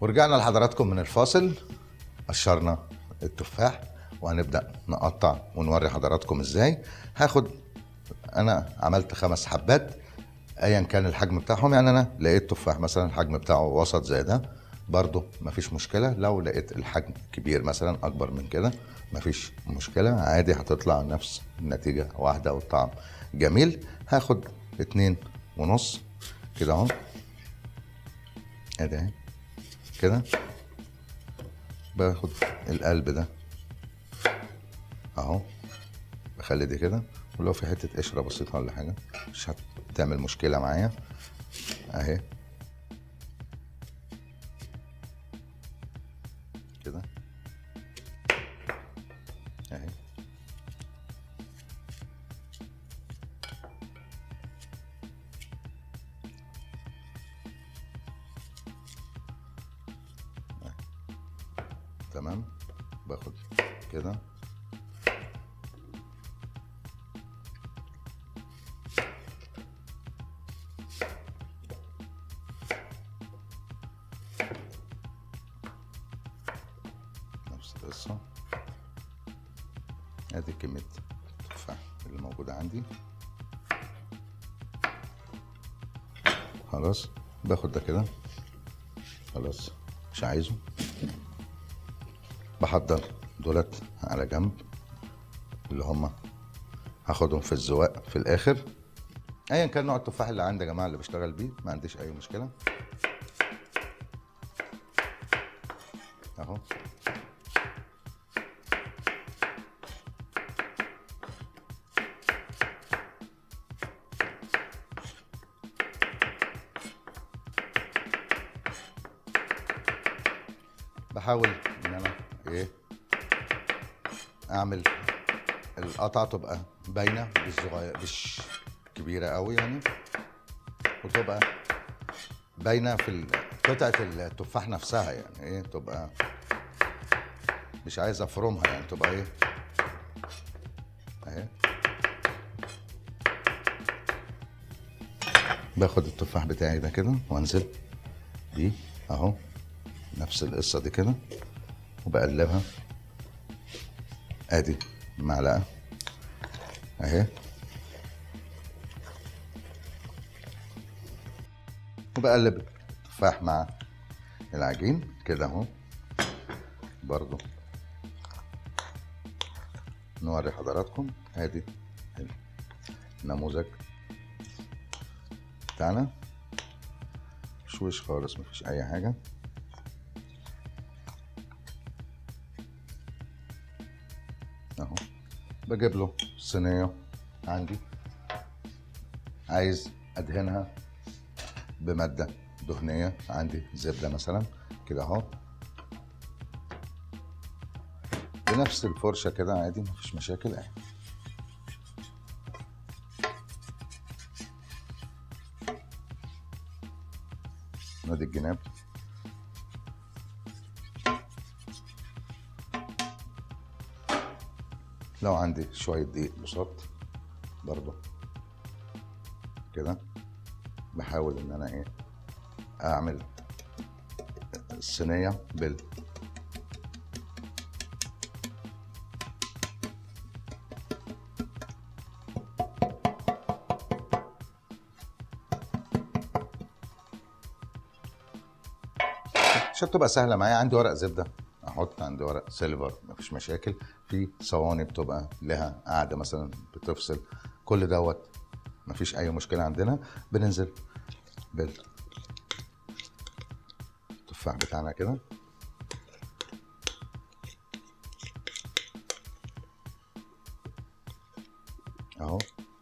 ورجعنا لحضراتكم من الفاصل قشرنا التفاح وهنبدا نقطع ونوري حضراتكم ازاي هاخد انا عملت خمس حبات ايا كان الحجم بتاعهم يعني انا لقيت تفاح مثلا الحجم بتاعه وسط زي ده برضو مفيش مشكله لو لقيت الحجم كبير مثلا اكبر من كده مفيش مشكله عادي هتطلع نفس النتيجه واحده والطعم جميل هاخد اتنين ونص كده اهو ادي اهي كده باخد القلب ده اهو بخلي دي كده ولو في حته قشره بسيطه ولا حاجه مش هتعمل مشكله معايا اهي كده اهي تمام باخد كده نفس القصة ادي كمية التفاح اللي موجودة عندي خلاص باخد ده كده خلاص مش عايزه بحضر دولت على جنب اللي هما هاخدهم في الزواق في الاخر ايا كان نوع التفاح اللي عندي يا جماعه اللي بشتغل بيه ما عنديش اي مشكله اهو بحاول ان انا ايه اعمل القطعه تبقى باينه مش صغيره مش كبيره قوي يعني وتبقى باينه في ال- قطعه التفاح نفسها يعني ايه تبقى مش عايز افرمها يعني تبقى ايه اهي باخد التفاح بتاعي ده كده وانزل بيه اهو نفس القصه دي كده وبقلبها ادي معلقه اهي وبقلب التفاح مع العجين كده اهو برضو نوري حضراتكم ادي النموذج بتاعنا شويش خالص مفيش اي حاجه اهو بجيب له صينيه عندي عايز ادهنها بماده دهنيه عندي زبده مثلا كده اهو بنفس الفرشه كده عادي مفيش مشاكل اهي نادي الجناب لو عندي شوية دقيق بساط برضو كده بحاول ان انا ايه اعمل الصينية بال عشان تبقى سهله معايا عندي ورق زبده احط عندي ورق سيلفر مفيش مشاكل في صواني بتبقى لها قاعده مثلا بتفصل كل دوت مفيش اي مشكله عندنا بننزل بال التفاح بتاعنا كده اهو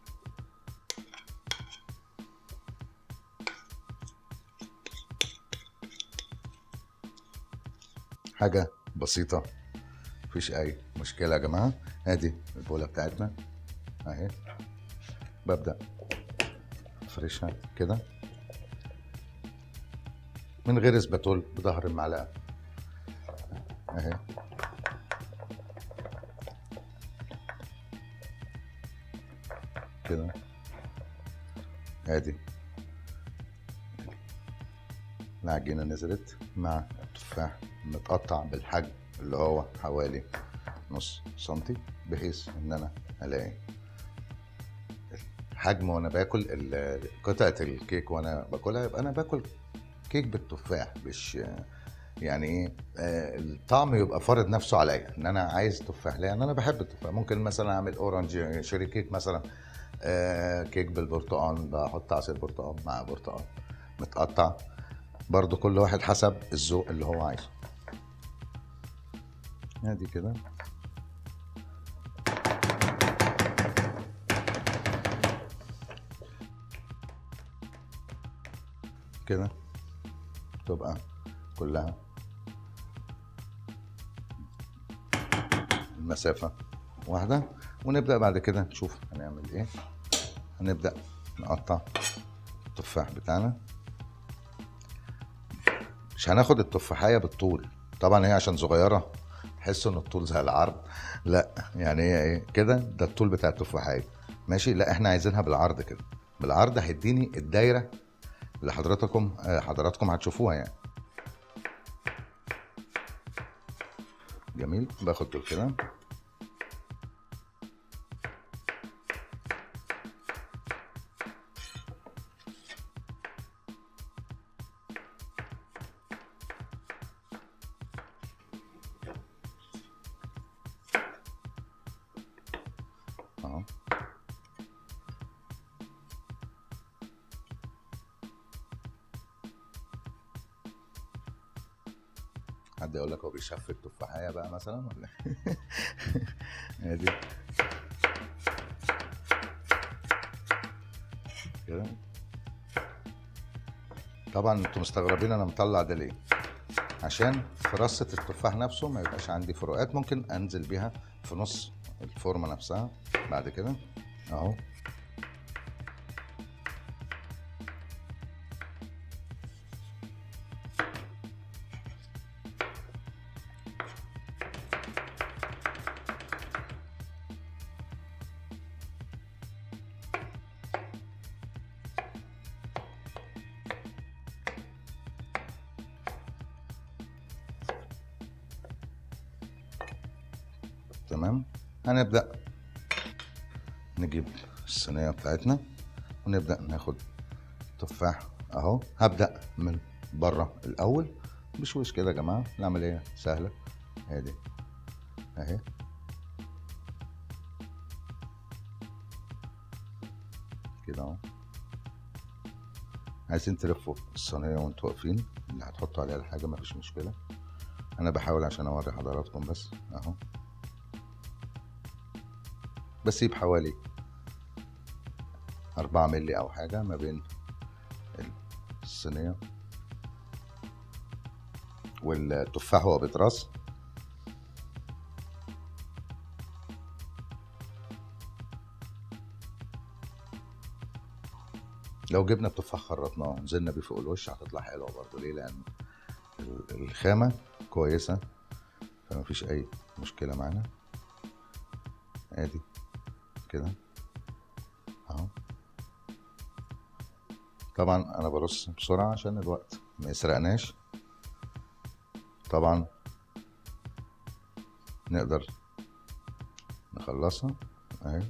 حاجة بسيطة مفيش أي مشكلة يا جماعة ادي البولة بتاعتنا اهي ببدأ افرشها كده من غير اسباتول بظهر المعلقة اهي كده ادي العجينة نزلت مع التفاح متقطع بالحجم اللي هو حوالي نص سنتي بحيث ان انا الاقي الحجم وانا باكل ال- قطعه الكيك وانا باكلها يبقى انا باكل كيك بالتفاح مش يعني ايه آه، الطعم يبقى فارض نفسه عليا ان انا عايز تفاح لان انا بحب التفاح ممكن مثلا اعمل اورنج شيري كيك مثلا آه، كيك بالبرتقال بحط عصير برتقال مع برتقال متقطع برضو كل واحد حسب الذوق اللي هو عايزه ادي كده كده تبقى كلها المسافة واحدة ونبدأ بعد كده نشوف هنعمل ايه هنبدأ نقطع التفاح بتاعنا مش هناخد التفاحية بالطول طبعا هي عشان صغيرة تحس ان الطول زي العرض لا يعني هي ايه كده ده الطول بتاع التفاحية ماشي لا احنا عايزينها بالعرض كده بالعرض هيديني الدايرة اللي حضراتكم آه، حضراتكم هتشوفوها يعني جميل باخد دول كده اهو حد يقول لك هو بيشفت تفاحية بقى مثلا ولا إيه؟ ادي كده طبعا انتوا مستغربين انا مطلع ده ليه عشان في رصة التفاح نفسه ما يبقاش عندي فروقات ممكن انزل بيها في نص الفورمة نفسها بعد كده اهو تمام هنبدأ نجيب الصينية بتاعتنا ونبدأ ناخد تفاح اهو هبدأ من بره الأول بشويش كده يا جماعة العملية سهلة ادي اهي كده اهو عايزين تلفوا الصينية وانتوا واقفين اللي هتحطوا عليها الحاجة مفيش مشكلة أنا بحاول عشان أوري حضراتكم بس أهو بسيب حوالي أربعة ملي أو حاجة ما بين الصينية والتفاح هو بيترص لو جبنا التفاح خرطناه ونزلنا بيه فوق الوش هتطلع حلوة برضه ليه لأن ال- الخامة كويسة فمفيش أي مشكلة معانا ادي كده اهو طبعا انا برص بسرعة عشان الوقت ما يسرقناش طبعا نقدر نخلصها اهي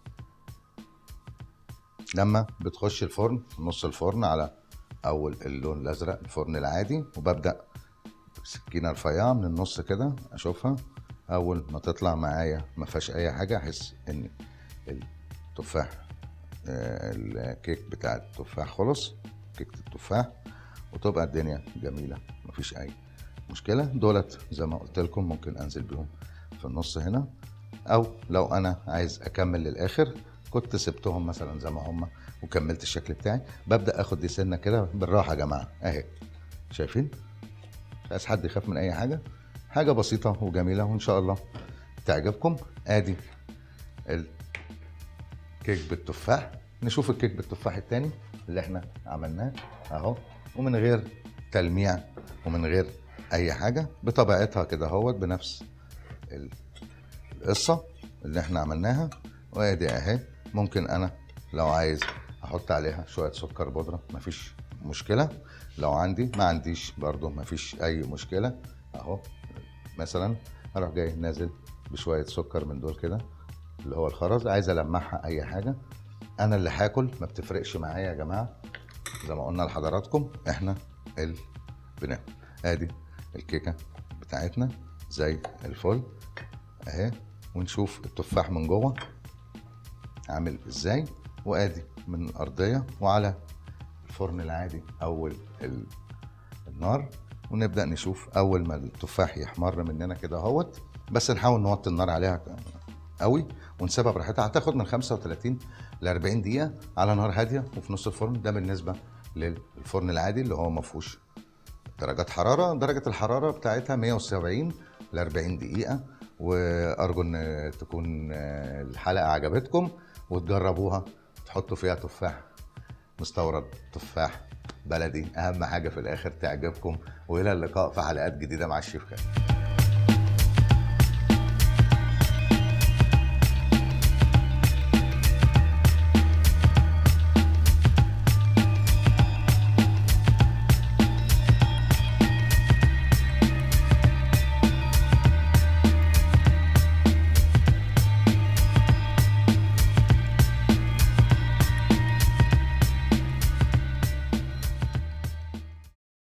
لما بتخش الفرن في نص الفرن على اول اللون الازرق الفرن العادي وببدا سكينه رفيعه من النص كده اشوفها اول ما تطلع معايا ما فيهاش اي حاجه احس ان التفاح آه، الكيك بتاع التفاح خلص كيكه التفاح وتبقى الدنيا جميله مفيش اي مشكله دولت زي ما قلت لكم ممكن انزل بيهم في النص هنا او لو انا عايز اكمل للاخر كنت سبتهم مثلا زي ما هم وكملت الشكل بتاعي ببدا اخد دي سنه كده بالراحه يا جماعه اهي شايفين مش عايز حد يخاف من اي حاجه حاجه بسيطه وجميله وان شاء الله تعجبكم ادي الكيك بالتفاح نشوف الكيك بالتفاح التاني اللي احنا عملناه اهو ومن غير تلميع ومن غير اي حاجه بطبيعتها كده اهوت بنفس ال- القصه اللي احنا عملناها وادي اهي ممكن انا لو عايز احط عليها شويه سكر بودره مفيش مشكله لو عندي ما عنديش برضو ما فيش اي مشكله اهو مثلا اروح جاي نازل بشويه سكر من دول كده اللي هو الخرز عايز المعها اي حاجه انا اللي هاكل ما بتفرقش معايا يا جماعه زي ما قلنا لحضراتكم احنا اللي بناكل ادي الكيكه بتاعتنا زي الفل اهي ونشوف التفاح من جوه عامل ازاي وادي من الارضيه وعلى الفرن العادي اول ال- النار ونبدا نشوف اول ما التفاح يحمر مننا كده اهوت بس نحاول نوطي النار عليها قوي ونسيبها براحتها هتاخد من 35 ل 40 دقيقه على نار هاديه وفي نص الفرن ده بالنسبه للفرن العادي اللي هو ما فيهوش درجات حراره درجه الحراره بتاعتها 170 ل 40 دقيقه وارجو ان تكون آه، الحلقه عجبتكم وتجربوها تحطوا فيها تفاح مستورد تفاح بلدي اهم حاجه في الاخر تعجبكم والى اللقاء في حلقات جديده مع الشيف خالد